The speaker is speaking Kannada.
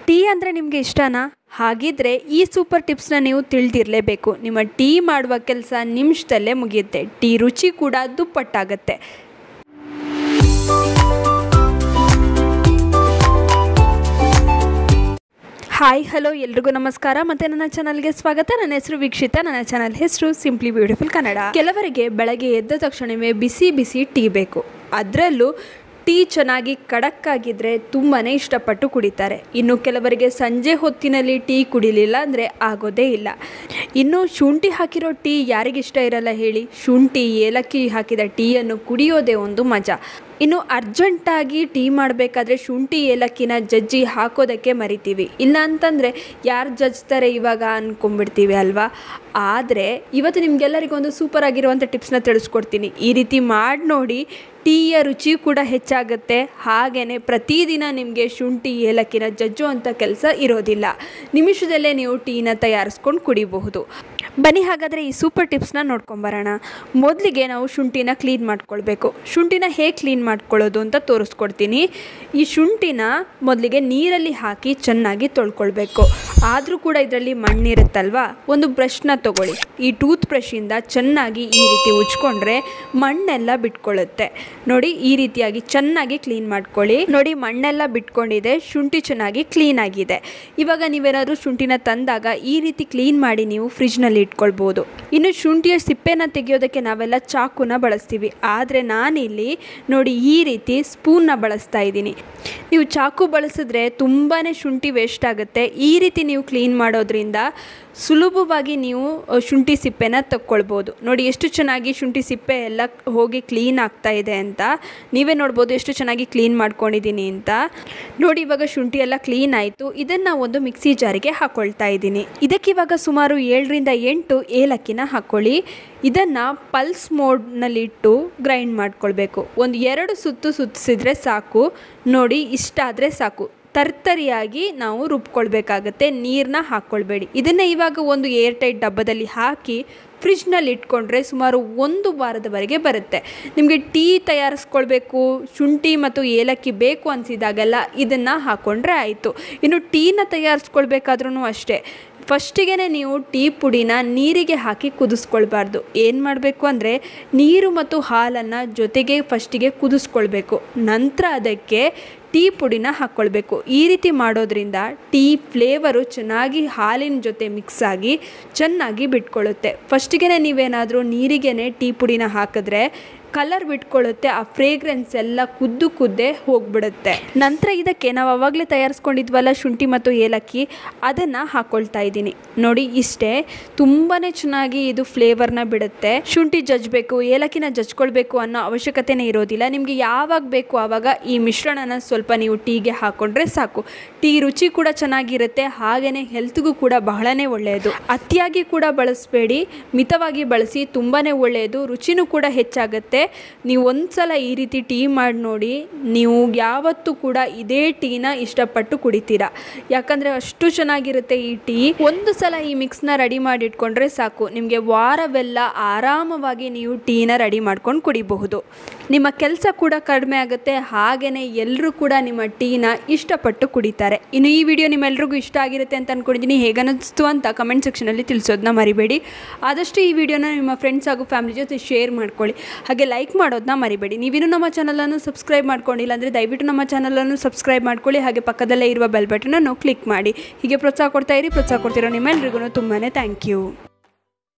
ಟೀ ಅಂದರೆ ನಿಮಗೆ ಇಷ್ಟನಾ ಹಾಗಿದ್ರೆ ಈ ಸೂಪರ್ ಟಿಪ್ಸ್ನ ನೀವು ತಿಳಿದಿರಲೇಬೇಕು ನಿಮ್ಮ ಟೀ ಮಾಡುವ ಕೆಲಸ ನಿಮಿಷದಲ್ಲೇ ಮುಗಿಯುತ್ತೆ ಟೀ ರುಚಿ ಕೂಡ ದುಪ್ಪಟ್ಟಾಗತ್ತೆ ಹಾಯ್ ಹಲೋ ಎಲ್ರಿಗೂ ನಮಸ್ಕಾರ ಮತ್ತು ನನ್ನ ಚಾನಲ್ಗೆ ಸ್ವಾಗತ ನನ್ನ ಹೆಸರು ವೀಕ್ಷಿತ ನನ್ನ ಚಾನಲ್ ಹೆಸರು ಸಿಂಪ್ಲಿ ಬ್ಯೂಟಿಫುಲ್ ಕನ್ನಡ ಕೆಲವರಿಗೆ ಬೆಳಗ್ಗೆ ಎದ್ದ ತಕ್ಷಣವೇ ಬಿಸಿ ಬಿಸಿ ಟೀ ಬೇಕು ಅದರಲ್ಲೂ ಟೀ ಚೆನ್ನಾಗಿ ಖಡಕ್ಕಾಗಿದ್ದರೆ ತುಂಬಾ ಇಷ್ಟಪಟ್ಟು ಕುಡಿತಾರೆ ಇನ್ನು ಕೆಲವರಿಗೆ ಸಂಜೆ ಹೊತ್ತಿನಲ್ಲಿ ಟೀ ಕುಡಿಲಿಲ್ಲ ಅಂದರೆ ಆಗೋದೇ ಇಲ್ಲ ಇನ್ನು ಶುಂಠಿ ಹಾಕಿರೋ ಟೀ ಯಾರಿಗಿಷ್ಟ ಇರಲ್ಲ ಹೇಳಿ ಶುಂಠಿ ಏಲಕ್ಕಿ ಹಾಕಿದ ಟೀಯನ್ನು ಕುಡಿಯೋದೇ ಒಂದು ಮಜಾ ಇನ್ನು ಅರ್ಜೆಂಟಾಗಿ ಟೀ ಮಾಡಬೇಕಾದ್ರೆ ಶುಂಠಿ ಏಲಕ್ಕಿನ ಜಜ್ಜಿ ಹಾಕೋದಕ್ಕೆ ಮರಿತೀವಿ ಇಲ್ಲ ಅಂತಂದರೆ ಯಾರು ಜಜ್ತಾರೆ ಇವಾಗ ಅಂದ್ಕೊಂಡ್ಬಿಡ್ತೀವಿ ಅಲ್ವಾ ಆದರೆ ಇವತ್ತು ನಿಮಗೆಲ್ಲರಿಗೊಂದು ಸೂಪರ್ ಆಗಿರುವಂಥ ಟಿಪ್ಸ್ನ ತಿಳಿಸ್ಕೊಡ್ತೀನಿ ಈ ರೀತಿ ಮಾಡಿ ನೋಡಿ ಟೀಯ ರುಚಿ ಕೂಡ ಹೆಚ್ಚಾಗುತ್ತೆ ಹಾಗೆಯೇ ಪ್ರತಿದಿನ ನಿಮಗೆ ಶುಂಠಿ ಏಲಕ್ಕಿನ ಜಜ್ಜೋ ಅಂಥ ಕೆಲಸ ಇರೋದಿಲ್ಲ ನಿಮಿಷದಲ್ಲೇ ನೀವು ಟೀನ ತಯಾರಿಸ್ಕೊಂಡು ಕುಡಿಬಹುದು ಬನ್ನಿ ಹಾಗಾದರೆ ಈ ಸೂಪರ್ ಟಿಪ್ಸ್ನ ನೋಡ್ಕೊಂಬರೋಣ ಮೊದಲಿಗೆ ನಾವು ಶುಂಠಿನ ಕ್ಲೀನ್ ಮಾಡ್ಕೊಳ್ಬೇಕು ಶುಂಠಿನ ಹೇಗೆ ಕ್ಲೀನ್ ಮಾಡ್ಕೊಳ್ಳೋದು ಅಂತ ತೋರಿಸ್ಕೊಡ್ತೀನಿ ಈ ಶುಂಠಿನ ಮೊದಲಿಗೆ ನೀರಲ್ಲಿ ಹಾಕಿ ಚೆನ್ನಾಗಿ ತೊಳ್ಕೊಳ್ಬೇಕು ಆದರೂ ಕೂಡ ಇದರಲ್ಲಿ ಮಣ್ಣಿರುತ್ತಲ್ವಾ ಒಂದು ಬ್ರಷ್ನ ತಗೊಳ್ಳಿ ಈ ಟೂತ್ ಬ್ರಷಿಂದ ಚೆನ್ನಾಗಿ ಈ ರೀತಿ ಉಜ್ಕೊಂಡ್ರೆ ಮಣ್ಣೆಲ್ಲ ಬಿಟ್ಕೊಳ್ಳುತ್ತೆ ನೋಡಿ ಈ ರೀತಿಯಾಗಿ ಚೆನ್ನಾಗಿ ಕ್ಲೀನ್ ಮಾಡ್ಕೊಳ್ಳಿ ನೋಡಿ ಮಣ್ಣೆಲ್ಲ ಬಿಟ್ಕೊಂಡಿದೆ ಶುಂಠಿ ಚೆನ್ನಾಗಿ ಕ್ಲೀನ್ ಆಗಿದೆ ಇವಾಗ ನೀವೇನಾದರೂ ಶುಂಠಿನ ತಂದಾಗ ಈ ರೀತಿ ಕ್ಲೀನ್ ಮಾಡಿ ನೀವು ಫ್ರಿಜ್ನಲ್ಲಿ ಇಟ್ಕೊಳ್ಬೋದು ಇನ್ನು ಶುಂಠಿಯ ಸಿಪ್ಪೆನ ತೆಗೆಯೋದಕ್ಕೆ ನಾವೆಲ್ಲ ಚಾಕುನ ಬಳಸ್ತೀವಿ ಆದರೆ ನಾನಿಲ್ಲಿ ನೋಡಿ ಈ ರೀತಿ ಸ್ಪೂನ್ನ ಬಳಸ್ತಾ ಇದ್ದೀನಿ ನೀವು ಚಾಕು ಬಳಸಿದ್ರೆ ತುಂಬಾ ಶುಂಠಿ ವೇಸ್ಟ್ ಆಗುತ್ತೆ ಈ ರೀತಿ ನೀವು ಕ್ಲೀನ್ ಮಾಡೋದ್ರಿಂದ ಸುಲಭವಾಗಿ ನೀವು ಶುಂಠಿ ಸಿಪ್ಪೆನ ತಕ್ಕೊಳ್ಬೋದು ನೋಡಿ ಎಷ್ಟು ಚೆನ್ನಾಗಿ ಶುಂಠಿ ಸಿಪ್ಪೆ ಎಲ್ಲ ಹೋಗಿ ಕ್ಲೀನ್ ಆಗ್ತಾ ಇದೆ ಅಂತ ನೀವೇ ನೋಡ್ಬೋದು ಎಷ್ಟು ಚೆನ್ನಾಗಿ ಕ್ಲೀನ್ ಮಾಡ್ಕೊಂಡಿದ್ದೀನಿ ಅಂತ ನೋಡಿ ಇವಾಗ ಶುಂಠಿ ಎಲ್ಲ ಕ್ಲೀನ್ ಆಯಿತು ಇದನ್ನು ಒಂದು ಮಿಕ್ಸಿ ಜಾರಿಗೆ ಹಾಕ್ಕೊಳ್ತಾ ಇದ್ದೀನಿ ಇದಕ್ಕೆ ಇವಾಗ ಸುಮಾರು ಏಳರಿಂದ ಎಂಟು ಏಲಕ್ಕಿನ ಹಾಕ್ಕೊಳ್ಳಿ ಇದನ್ನು ಪಲ್ಸ್ ಮೋಡ್ನಲ್ಲಿಟ್ಟು ಗ್ರೈಂಡ್ ಮಾಡ್ಕೊಳ್ಬೇಕು ಒಂದು ಎರಡು ಸುತ್ತು ಸುತ್ತಿಸಿದ್ರೆ ಸಾಕು ನೋಡಿ ಇಷ್ಟ ಆದರೆ ಸಾಕು ತರ್ತರಿಯಾಗಿ ನಾವು ರುಬ್ಕೊಳ್ಬೇಕಾಗತ್ತೆ ನೀರನ್ನ ಹಾಕ್ಕೊಳ್ಬೇಡಿ ಇದನ್ನು ಇವಾಗ ಒಂದು ಏರ್ ಟೈಟ್ ಡಬ್ಬದಲ್ಲಿ ಹಾಕಿ ಫ್ರಿಜ್ನಲ್ಲಿ ಇಟ್ಕೊಂಡ್ರೆ ಸುಮಾರು ಒಂದು ವಾರದವರೆಗೆ ಬರುತ್ತೆ ನಿಮಗೆ ಟೀ ತಯಾರಿಸ್ಕೊಳ್ಬೇಕು ಶುಂಠಿ ಮತ್ತು ಏಲಕ್ಕಿ ಬೇಕು ಅನಿಸಿದಾಗೆಲ್ಲ ಇದನ್ನು ಹಾಕ್ಕೊಂಡ್ರೆ ಆಯಿತು ಇನ್ನು ಟೀನ ತಯಾರಿಸ್ಕೊಳ್ಬೇಕಾದ್ರೂ ಅಷ್ಟೇ ಫಸ್ಟಿಗೆ ನೀವು ಟೀ ಪುಡಿನ ನೀರಿಗೆ ಹಾಕಿ ಕುದಿಸ್ಕೊಳ್ಬಾರ್ದು ಏನು ಮಾಡಬೇಕು ಅಂದರೆ ನೀರು ಮತ್ತು ಹಾಲನ್ನು ಜೊತೆಗೆ ಫಸ್ಟಿಗೆ ಕುದಿಸ್ಕೊಳ್ಬೇಕು ನಂತರ ಅದಕ್ಕೆ ಟೀ ಪುಡಿನ ಹಾಕ್ಕೊಳ್ಬೇಕು ಈ ರೀತಿ ಮಾಡೋದ್ರಿಂದ ಟೀ ಫ್ಲೇವರು ಚೆನ್ನಾಗಿ ಹಾಲಿನ ಜೊತೆ ಮಿಕ್ಸ್ ಆಗಿ ಚೆನ್ನಾಗಿ ಬಿಟ್ಕೊಳ್ಳುತ್ತೆ ಫಸ್ಟಿಗೆ ನೀವೇನಾದರೂ ನೀರಿಗೇ ಟೀ ಪುಡಿನ ಹಾಕಿದ್ರೆ ಕಲರ್ ಬಿಟ್ಕೊಳ್ಳುತ್ತೆ ಆ ಫ್ರೇಗ್ರೆನ್ಸ್ ಎಲ್ಲ ಕುದ್ದು ಕುದ್ದೇ ಹೋಗ್ಬಿಡುತ್ತೆ ನಂತರ ಇದಕ್ಕೆ ನಾವು ಅವಾಗಲೇ ತಯಾರಿಸ್ಕೊಂಡಿದ್ವಲ್ಲ ಶುಂಠಿ ಮತ್ತು ಏಲಕ್ಕಿ ಅದನ್ನು ಹಾಕ್ಕೊಳ್ತಾ ಇದ್ದೀನಿ ನೋಡಿ ಇಷ್ಟೇ ತುಂಬಾ ಚೆನ್ನಾಗಿ ಇದು ಫ್ಲೇವರ್ನ ಬಿಡುತ್ತೆ ಶುಂಠಿ ಜಜ್ಬೇಕು ಏಲಕ್ಕಿನ ಜಜ್ಕೊಳ್ಬೇಕು ಅನ್ನೋ ಅವಶ್ಯಕತೆನೇ ಇರೋದಿಲ್ಲ ನಿಮಗೆ ಯಾವಾಗ ಬೇಕು ಆವಾಗ ಈ ಮಿಶ್ರಣನ ಸ್ವಲ್ಪ ನೀವು ಟೀಗೆ ಹಾಕ್ಕೊಂಡ್ರೆ ಸಾಕು ಟೀ ರುಚಿ ಕೂಡ ಚೆನ್ನಾಗಿರುತ್ತೆ ಹಾಗೆಯೇ ಹೆಲ್ತ್ಗೂ ಕೂಡ ಬಹಳನೇ ಒಳ್ಳೆಯದು ಅತಿಯಾಗಿ ಕೂಡ ಬಳಸಬೇಡಿ ಮಿತವಾಗಿ ಬಳಸಿ ತುಂಬಾ ಒಳ್ಳೆಯದು ರುಚಿನೂ ಕೂಡ ಹೆಚ್ಚಾಗುತ್ತೆ ನೀವು ಒಂದ್ಸಲ ಈ ರೀತಿ ಟೀ ಮಾಡಿ ನೋಡಿ ನೀವು ಯಾವತ್ತೂ ಕೂಡ ಇದೇ ಟೀನ ಇಷ್ಟಪಟ್ಟು ಕುಡಿತೀರಾ ಯಾಕಂದರೆ ಅಷ್ಟು ಚೆನ್ನಾಗಿರುತ್ತೆ ಈ ಟೀ ಒಂದು ಸಲ ಈ ಮಿಕ್ಸ್ನ ರೆಡಿ ಮಾಡಿ ಇಟ್ಕೊಂಡ್ರೆ ಸಾಕು ನಿಮಗೆ ವಾರವೆಲ್ಲ ಆರಾಮವಾಗಿ ನೀವು ಟೀನ ರೆಡಿ ಮಾಡ್ಕೊಂಡು ಕುಡಿಬಹುದು ನಿಮ್ಮ ಕೆಲಸ ಕೂಡ ಕಡಿಮೆ ಆಗುತ್ತೆ ಹಾಗೆಯೇ ಎಲ್ಲರೂ ಕೂಡ ನಿಮ್ಮ ಟೀನ ಇಷ್ಟಪಟ್ಟು ಕುಡಿತಾರೆ ಇನ್ನು ಈ ವಿಡಿಯೋ ನಿಮ್ಮೆಲ್ರಿಗೂ ಇಷ್ಟ ಆಗಿರುತ್ತೆ ಅಂತ ಅಂದ್ಕೊಂಡಿದ್ದೀನಿ ಹೇಗನ್ನಿಸ್ತು ಅಂತ ಕಮೆಂಟ್ ಸೆಕ್ಷನಲ್ಲಿ ತಿಳಿಸೋದನ್ನ ಮರಿಬೇಡಿ ಆದಷ್ಟು ಈ ವಿಡಿಯೋನ ನಿಮ್ಮ ಫ್ರೆಂಡ್ಸ್ ಹಾಗೂ ಫ್ಯಾಮಿಲಿ ಜೊತೆ ಶೇರ್ ಮಾಡ್ಕೊಳ್ಳಿ ಹಾಗೆ ಲೈಕ್ ಮಾಡೋದನ್ನ ಮರಿಬೇಡಿ ನೀವಿನ್ನೂ ನಮ್ಮ ಚಾನಲನ್ನು ಸಬ್ಸ್ಕ್ರೈಬ್ ಮಾಡ್ಕೊಂಡಿಲ್ಲ ಅಂದರೆ ದಯವಿಟ್ಟು ನಮ್ಮ ಚಾನಲನ್ನು ಸಬ್ಸ್ಕ್ರೈಬ್ ಮಾಡ್ಕೊಳ್ಳಿ ಹಾಗೆ ಪಕ್ಕದಲ್ಲೇ ಇರುವ ಬೆಲ್ ಬಟನನ್ನು ಕ್ಲಿಕ್ ಮಾಡಿ ಹೀಗೆ ಪ್ರೋತ್ಸಾಹ ಕೊಡ್ತಾ ಇರಿ ಪ್ರೋತ್ಸಾಹ ಕೊಡ್ತಿರೋ ನಿಮ್ಮೆಲ್ರಿಗೂ ತುಂಬಾ ಥ್ಯಾಂಕ್ ಯು